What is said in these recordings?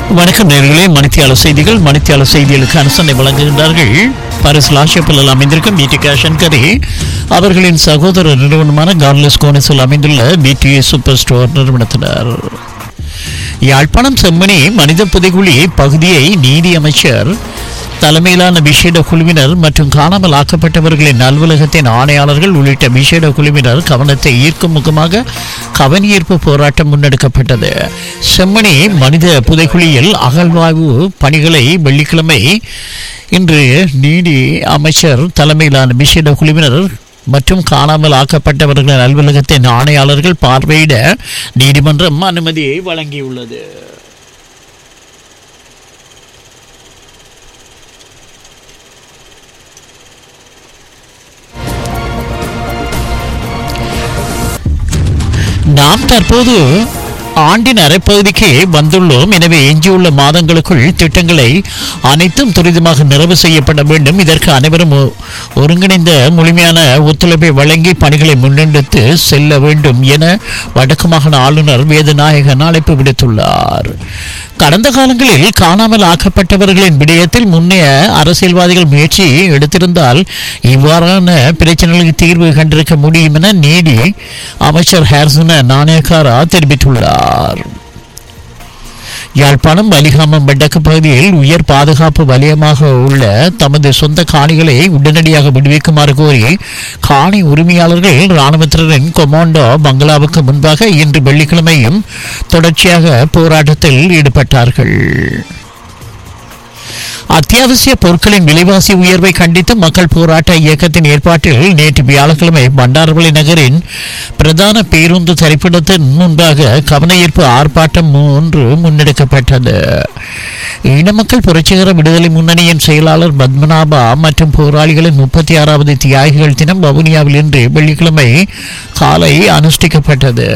வணக்கம் நேர்களே மணித்தியால செய்திகள் மணித்தியால செய்திகளுக்கு அனுசரணை வழங்குகின்றார்கள் பாரிஸ் லாஷப்பில் அமைந்திருக்கும் பிடி கேஷன் கரி அவர்களின் சகோதர நிறுவனமான கார்லஸ் கோனிஸில் அமைந்துள்ள பிடிஏ சூப்பர் ஸ்டோர் நிறுவனத்தினர் யாழ்ப்பாணம் செம்மணி மனித புதைகுழி பகுதியை நீதி அமைச்சர் தலைமையிலான விசேட குழுவினர் மற்றும் காணாமல் ஆக்கப்பட்டவர்களின் அலுவலகத்தின் ஆணையாளர்கள் உள்ளிட்ட விசேட குழுவினர் கவனத்தை ஈர்க்கும் முகமாக கவனியீர்ப்பு போராட்டம் முன்னெடுக்கப்பட்டது செம்மணி மனித புதைக்குழியில் அகழ்வாய்வு பணிகளை வெள்ளிக்கிழமை இன்று நீதி அமைச்சர் தலைமையிலான விசேட குழுவினர் மற்றும் காணாமல் ஆக்கப்பட்டவர்களின் அலுவலகத்தின் ஆணையாளர்கள் பார்வையிட நீதிமன்றம் அனுமதியை வழங்கியுள்ளது நாம் தற்போது ஆண்டின் அரைப்பகுதிக்கு வந்துள்ளோம் எனவே எஞ்சியுள்ள மாதங்களுக்குள் திட்டங்களை அனைத்தும் துரிதமாக நிறைவு செய்யப்பட வேண்டும் இதற்கு அனைவரும் ஒ- ஒருங்கிணைந்த முழுமையான ஒத்துழைப்பை வழங்கி பணிகளை முன்னெடுத்து செல்ல வேண்டும் என வடக்கு மாகாண ஆளுநர் வேதநாயகன் அழைப்பு விடுத்துள்ளார் கடந்த காலங்களில் காணாமல் ஆக்கப்பட்டவர்களின் விடயத்தில் முன்னைய அரசியல்வாதிகள் முயற்சி எடுத்திருந்தால் இவ்வாறான பிரச்சனைகளுக்கு தீர்வு கண்டிருக்க முடியும் என நீதி அமைச்சர் ஹேர்சன நாணயக்காரா தெரிவித்துள்ளார் யாழ்ப்பாணம் வலிகாமம் வடக்கு பகுதியில் உயர் பாதுகாப்பு வலயமாக உள்ள தமது சொந்த காணிகளை உடனடியாக விடுவிக்குமாறு கோரி காணி உரிமையாளர்கள் இராணுவத்தினரின் கொமாண்டோ பங்களாவுக்கு முன்பாக இன்று வெள்ளிக்கிழமையும் தொடர்ச்சியாக போராட்டத்தில் ஈடுபட்டார்கள் அத்தியாவசிய பொருட்களின் விலைவாசி உயர்வை கண்டித்து மக்கள் போராட்ட இயக்கத்தின் ஏற்பாட்டில் நேற்று வியாழக்கிழமை பண்டாரவளி நகரின் பிரதான பேருந்து தரிப்பிடத்தின் முன்பாக கவனஈர்ப்பு ஆர்ப்பாட்டம் ஒன்று முன்னெடுக்கப்பட்டது ஈழமக்கள் புரட்சிகர விடுதலை முன்னணியின் செயலாளர் பத்மநாபா மற்றும் போராளிகளின் முப்பத்தி ஆறாவது தியாகிகள் தினம் வவுனியாவில் இன்று வெள்ளிக்கிழமை காலை அனுஷ்டிக்கப்பட்டது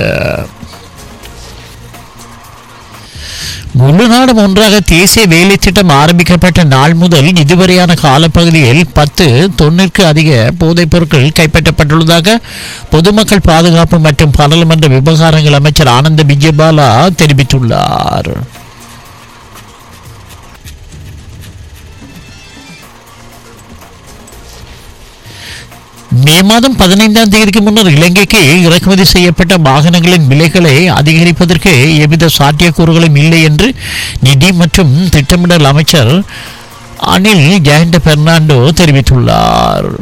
முழு நாடும் ஒன்றாக தேசிய வேலை திட்டம் ஆரம்பிக்கப்பட்ட நாள் முதல் இதுவரையான காலப்பகுதியில் பத்து தொன்னிற்கு அதிக போதைப் பொருட்கள் கைப்பற்றப்பட்டுள்ளதாக பொதுமக்கள் பாதுகாப்பு மற்றும் பாராளுமன்ற விவகாரங்கள் அமைச்சர் ஆனந்த விஜயபாலா தெரிவித்துள்ளார் மே மாதம் பதினைந்தாம் தேதிக்கு முன்னர் இலங்கைக்கு இறக்குமதி செய்யப்பட்ட வாகனங்களின் விலைகளை அதிகரிப்பதற்கு எவ்வித சாத்தியக்கூறுகளும் இல்லை என்று நிதி மற்றும் திட்டமிடல் அமைச்சர் அனில் ஜெயண்ட பெர்னாண்டோ தெரிவித்துள்ளார்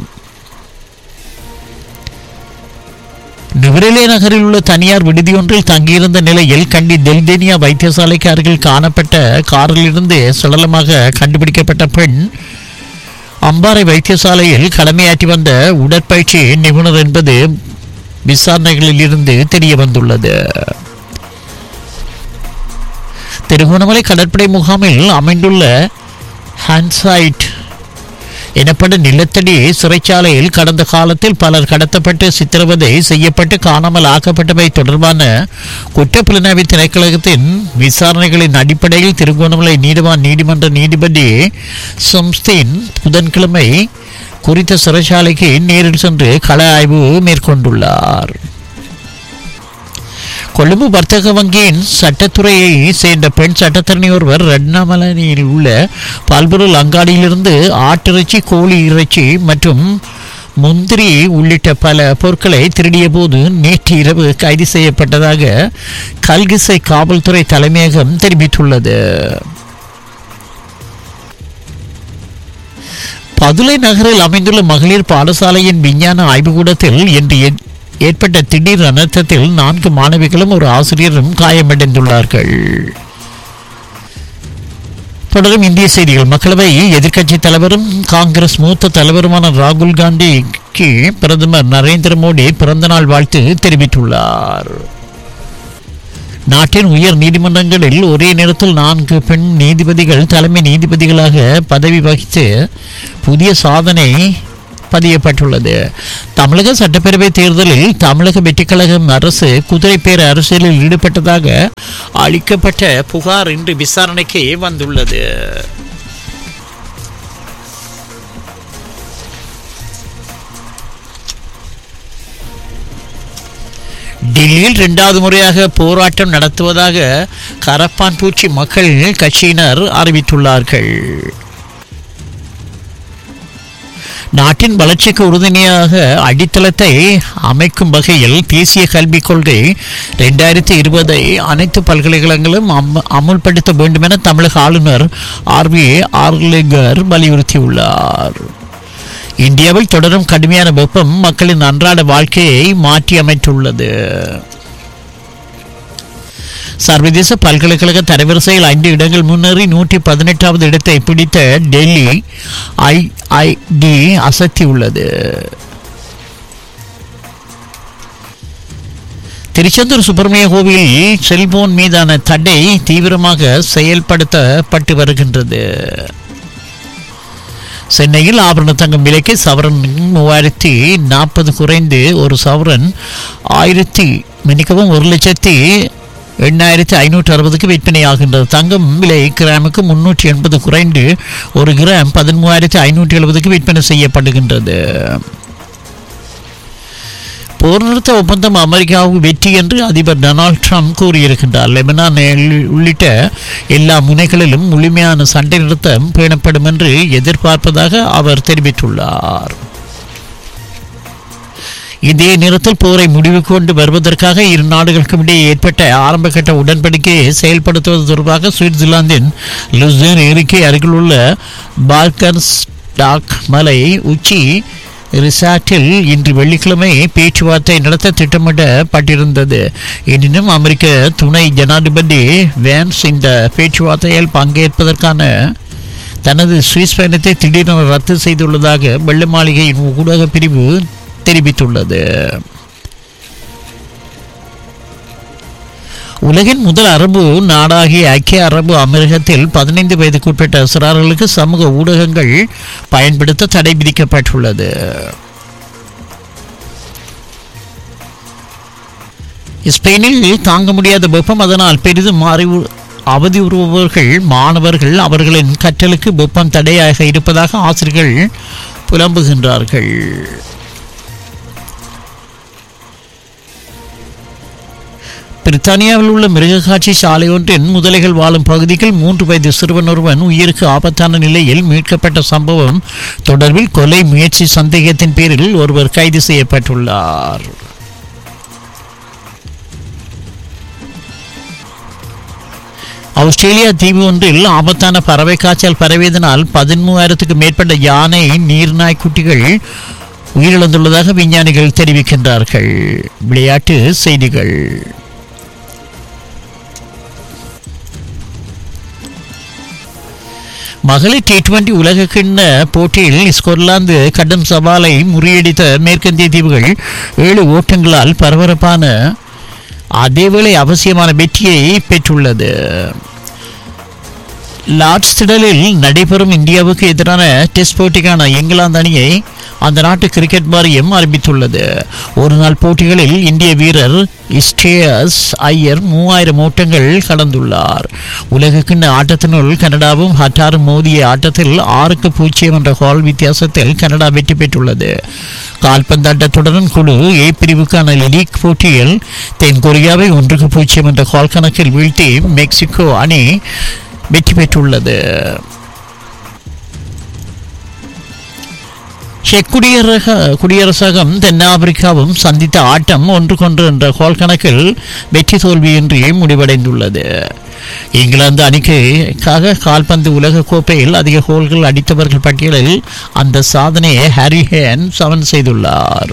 நுவரெலியா நகரில் உள்ள தனியார் விடுதியொன்றில் தங்கியிருந்த நிலையில் கண்டி டெல்டேனியா வைத்தியசாலைக்கு அருகில் காணப்பட்ட காரிலிருந்து சடலமாக கண்டுபிடிக்கப்பட்ட பெண் அம்பாறை வைத்தியசாலையில் கடமையாற்றி வந்த உடற்பயிற்சி நிபுணர் என்பது விசாரணைகளில் இருந்து தெரிய வந்துள்ளது திருகோணமலை கடற்படை முகாமில் அமைந்துள்ள ஹான்சைட் எனப்படும் நிலத்தடி சிறைச்சாலையில் கடந்த காலத்தில் பலர் கடத்தப்பட்டு சித்திரவதை செய்யப்பட்டு காணாமல் ஆக்கப்பட்டவை தொடர்பான குற்றப்புலனாய்வு திணைக்களகத்தின் விசாரணைகளின் அடிப்படையில் திருகோணமலை நீதிவான் நீதிமன்ற நீதிபதி சம்ஸ்தீன் புதன்கிழமை குறித்த சிறைச்சாலைக்கு நேரில் சென்று கள ஆய்வு மேற்கொண்டுள்ளார் கொழும்பு வர்த்தக வங்கியின் சட்டத்துறையை சேர்ந்த பெண் சட்டத்தரணி ஒருவர் ரட்னமலனில் உள்ள பல்பொருள் அங்காடியிலிருந்து ஆட்டிறைச்சி கோழி இறைச்சி மற்றும் முந்திரி உள்ளிட்ட பல பொருட்களை திருடிய போது நேற்று இரவு கைது செய்யப்பட்டதாக கல்கிசை காவல்துறை தலைமையகம் தெரிவித்துள்ளது பதுளை நகரில் அமைந்துள்ள மகளிர் பாடசாலையின் விஞ்ஞான ஆய்வுக்கூடத்தில் இன்று ஏற்- ஏற்பட்ட திடீர் அனர்த்தத்தில் நான்கு மாணவிகளும் ஒரு ஆசிரியரும் காயமடைந்துள்ளார்கள் தொடரும் இந்திய செய்திகள் மக்களவை எதிர்க்கட்சி தலைவரும் காங்கிரஸ் மூத்த தலைவருமான ராகுல் காந்திக்கு பிரதமர் நரேந்திர மோடி பிறந்தநாள் வாழ்த்து தெரிவித்துள்ளார் நாட்டின் உயர் நீதிமன்றங்களில் ஒரே நேரத்தில் நான்கு பெண் நீதிபதிகள் தலைமை நீதிபதிகளாக பதவி வகித்து புதிய சாதனை பதியப்பட்டுள்ளது தமிழக சட்டப்பேரவை தேர்தலில் தமிழக வெற்றிக் கழகம் அரசு குதிரைப்பேர அரசியலில் ஈடுபட்டதாக அளிக்கப்பட்ட புகார் இன்று விசாரணைக்கு வந்துள்ளது டெல்லியில் இரண்டாவது முறையாக போராட்டம் நடத்துவதாக கரப்பான் பூச்சி மக்கள் கட்சியினர் அறிவித்துள்ளார்கள் நாட்டின் வளர்ச்சிக்கு உறுதுணையாக அடித்தளத்தை அமைக்கும் வகையில் தேசிய கல்விக் கொள்கை ரெண்டாயிரத்தி இருபதை அனைத்து பல்கலைக்கழகங்களும் அம- அமுல்படுத்த வேண்டும் என தமிழக ஆளுநர் ஆர் வி ஆர்லிகர் வலியுறுத்தியுள்ளார் இந்தியாவில் தொடரும் கடுமையான வெப்பம் மக்களின் அன்றாட வாழ்க்கையை மாற்றி அமைத்துள்ளது சர்வதேச பல்கலைக்கழக தரவரிசையில் ஐந்து இடங்கள் முன்னேறி நூற்றி பதினெட்டாவது இடத்தை பிடித்த டெல்லி ஐஐடி அசத்தியுள்ளது திருச்செந்தூர் சுப்பிரமணிய கோவிலில் செல்போன் மீதான தடை தீவிரமாக செயல்படுத்தப்பட்டு வருகின்றது சென்னையில் ஆபரண தங்கம் விலைக்கு சவரன் மூவாயிரத்தி நாற்பது குறைந்து ஒரு சவரன் ஆயிரத்தி மன்னிக்கவும் ஒரு லட்சத்தி எண்ணாயிரத்தி ஐநூற்றி அறுபதுக்கு விற்பனையாகின்றது தங்கம் விலை கிராமுக்கு முன்னூற்றி எண்பது குறைந்து ஒரு கிராம் பதிமூவாயிரத்தி ஐநூற்றி எழுபதுக்கு விற்பனை செய்யப்படுகின்றது போர் நிறுத்த ஒப்பந்தம் அமெரிக்காவுக்கு வெற்றி என்று அதிபர் டொனால்ட் ட்ரம்ப் கூறியிருக்கின்றார் லெபனான் உள்ளிட்ட எல்லா முனைகளிலும் முழுமையான சண்டை நிறுத்தம் பேணப்படும் என்று எதிர்பார்ப்பதாக அவர் தெரிவித்துள்ளார் இதே நேரத்தில் போரை முடிவுக்கு கொண்டு வருவதற்காக இரு நாடுகளுக்கும் இடையே ஏற்பட்ட ஆரம்பகட்ட உடன்படிக்கையை செயல்படுத்துவது தொடர்பாக சுவிட்சர்லாந்தின் லுசேன் ஏரிக்கை அருகிலுள்ள பால்கன்ஸ் டாக் மலை உச்சி ரிசார்ட்டில் இன்று வெள்ளிக்கிழமை பேச்சுவார்த்தை நடத்த திட்டமிடப்பட்டிருந்தது எனினும் அமெரிக்க துணை ஜனாதிபதி வேன்ஸ் இந்த பேச்சுவார்த்தையில் பங்கேற்பதற்கான தனது சுவிஸ் பயணத்தை திடீரென ரத்து செய்துள்ளதாக வெள்ளை மாளிகையின் ஊடக பிரிவு தெரிவித்துள்ளது உலகின் முதல் அரபு நாடாகிய ஐக்கிய அரபு அமீரகத்தில் பதினைந்து வயதுக்குட்பட்ட சிறார்களுக்கு சமூக ஊடகங்கள் பயன்படுத்த தடை விதிக்கப்பட்டுள்ளது ஸ்பெயினில் தாங்க முடியாத வெப்பம் அதனால் பெரிதும் மாறி அவதி உறுபவர்கள் மாணவர்கள் அவர்களின் கற்றலுக்கு வெப்பம் தடையாக இருப்பதாக ஆசிரியர்கள் புலம்புகின்றார்கள் பிரித்தானியாவில் உள்ள மிருகக்காட்சி சாலை ஒன்றின் முதலைகள் வாழும் பகுதியில் மூன்று வயது சிறுவன் ஒருவன் உயிருக்கு ஆபத்தான நிலையில் மீட்கப்பட்ட சம்பவம் தொடர்பில் கொலை முயற்சி சந்தேகத்தின் பேரில் ஒருவர் கைது செய்யப்பட்டுள்ளார் ஆஸ்திரேலியா தீவு ஒன்றில் ஆபத்தான பறவை காய்ச்சல் பரவியதனால் பதிமூவாயிரத்துக்கு மேற்பட்ட யானை நீர்நாய்க்குட்டிகள் உயிரிழந்துள்ளதாக விஞ்ஞானிகள் தெரிவிக்கின்றார்கள் விளையாட்டு செய்திகள் மகளிர் டி டுவெண்டி உலகக்கிண்ண போட்டியில் ஸ்கொட்லாந்து கடும் சவாலை முறியடித்த மேற்கத்திய தீவுகள் ஏழு ஓட்டங்களால் பரபரப்பான அதேவேளை அவசியமான வெற்றியை பெற்றுள்ளது லார்ட்ஸ் திடலில் நடைபெறும் இந்தியாவுக்கு எதிரான டெஸ்ட் போட்டிக்கான இங்கிலாந்து அணியை அந்த நாட்டு கிரிக்கெட் வாரியம் அறிவித்துள்ளது ஒரு நாள் போட்டிகளில் இந்திய வீரர் இஸ்டேயஸ் ஐயர் மூவாயிரம் ஓட்டங்கள் கடந்துள்ளார் உலகக்கிண்ண ஆட்டத்தினுள் கனடாவும் ஹட்டாரும் மோதிய ஆட்டத்தில் ஆறுக்கு பூஜ்ஜியம் என்ற கோல் வித்தியாசத்தில் கனடா வெற்றி பெற்றுள்ளது கால்பந்தாட்டத்துடன் குழு ஏ பிரிவுக்கான லீக் போட்டியில் தென்கொரியாவை ஒன்றுக்கு பூஜ்ஜியம் என்ற கோல் கணக்கில் வீழ்த்தி மெக்சிகோ அணி வெற்றி பெற்றுள்ளது செக் குடியரக குடியரசகம் தென்னாப்பிரிக்காவும் சந்தித்த ஆட்டம் ஒன்றுக்கொன்று என்ற கோல் கணக்கில் வெற்றி தோல்வியின்றி முடிவடைந்துள்ளது இங்கிலாந்து அணிக்காக கால்பந்து உலக கோப்பையில் அதிக கோல்கள் அடித்தவர்கள் பட்டியலில் அந்த சாதனையை ஹாரி ஹேன் சமன் செய்துள்ளார்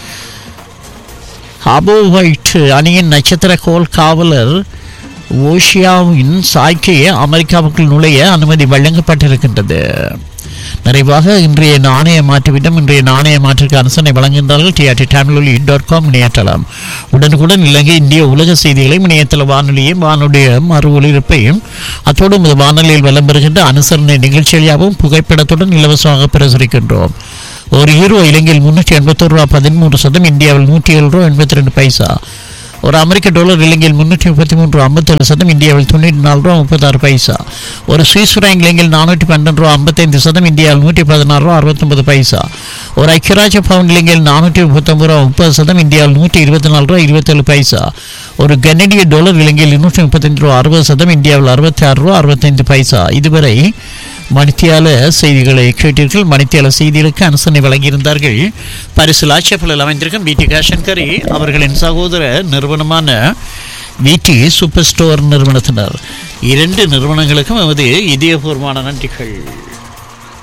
ஹாபோ ஒயிட் அணியின் நட்சத்திர கோல் காவலர் ஓஷியாவின் சாய்க்கு அமெரிக்காவுக்குள் நுழைய அனுமதி வழங்கப்பட்டிருக்கின்றது நிறைவாக இன்றைய நாணய மாற்றுவிடம் இன்றைய நாணய மாற்றுக்கு அரசனை வழங்குகின்றார்கள் டிஆர்டி தமிழொலி டாட் காம் இணையதளம் உடனுக்குடன் இலங்கை இந்திய உலக செய்திகளை இணையதள வானொலியும் வானுடைய மறு ஒலிபரப்பையும் அத்தோடு இந்த வானொலியில் வலம் பெறுகின்ற அனுசரணை நிகழ்ச்சியாகவும் புகைப்படத்துடன் இலவசமாக பிரசுரிக்கின்றோம் ஒரு ஹீரோ இலங்கையில் முன்னூற்றி எண்பத்தொரு ரூபா பதிமூன்று சதம் இந்தியாவில் நூற்றி ஏழு ரூபா எண்பத்தி ரெண்டு பைசா ஒரு அமெரிக்க டாலர் இலங்கையில் முன்னூற்றி முப்பத்தி மூன்று ஐம்பத்தேழு சதம் இந்தியாவில் தொண்ணூற்றி நாலு ரூபா முப்பத்தாறு பைசா ஒரு சுவிஸ் ஃப்ராங்க் இலங்கையில் நானூற்றி பன்னெண்டு ரூபா ஐம்பத்தைந்து சதம் இந்தியாவில் நூற்றி பதினாறு ரூபா அறுபத்தொன்பது பைசா ஒரு ஐக்கியராஜ பவுண்ட் இலங்கையில் நானூற்றி முப்பத்தொம்பது ரூபா முப்பது சதம் இந்தியாவில் நூற்றி இருபத்தி நாலு ரூபா இருபத்தேழு பைசா ஒரு கனடிய டாலர் இலங்கையில் இருநூற்றி முப்பத்தஞ்சு ரூபா அறுபது சதம் இந்தியாவில் அறுபத்தி ஆறு ரூபா அறுபத்தைந்து பைசா இதுவரை மணித்தியால செய்திகளை கேட்டீர்கள் மணித்தியால செய்திகளுக்கு அனுசரணை வழங்கியிருந்தார்கள் பரிசு லாட்சியப்பலில் அமைந்திருக்கும் பிடி காஷன்கரி அவர்களின் சகோதர நிறுவனமான பிடி சூப்பர் ஸ்டோர் நிறுவனத்தினர் இரண்டு நிறுவனங்களுக்கும் எமது இதயபூர்வமான நன்றிகள்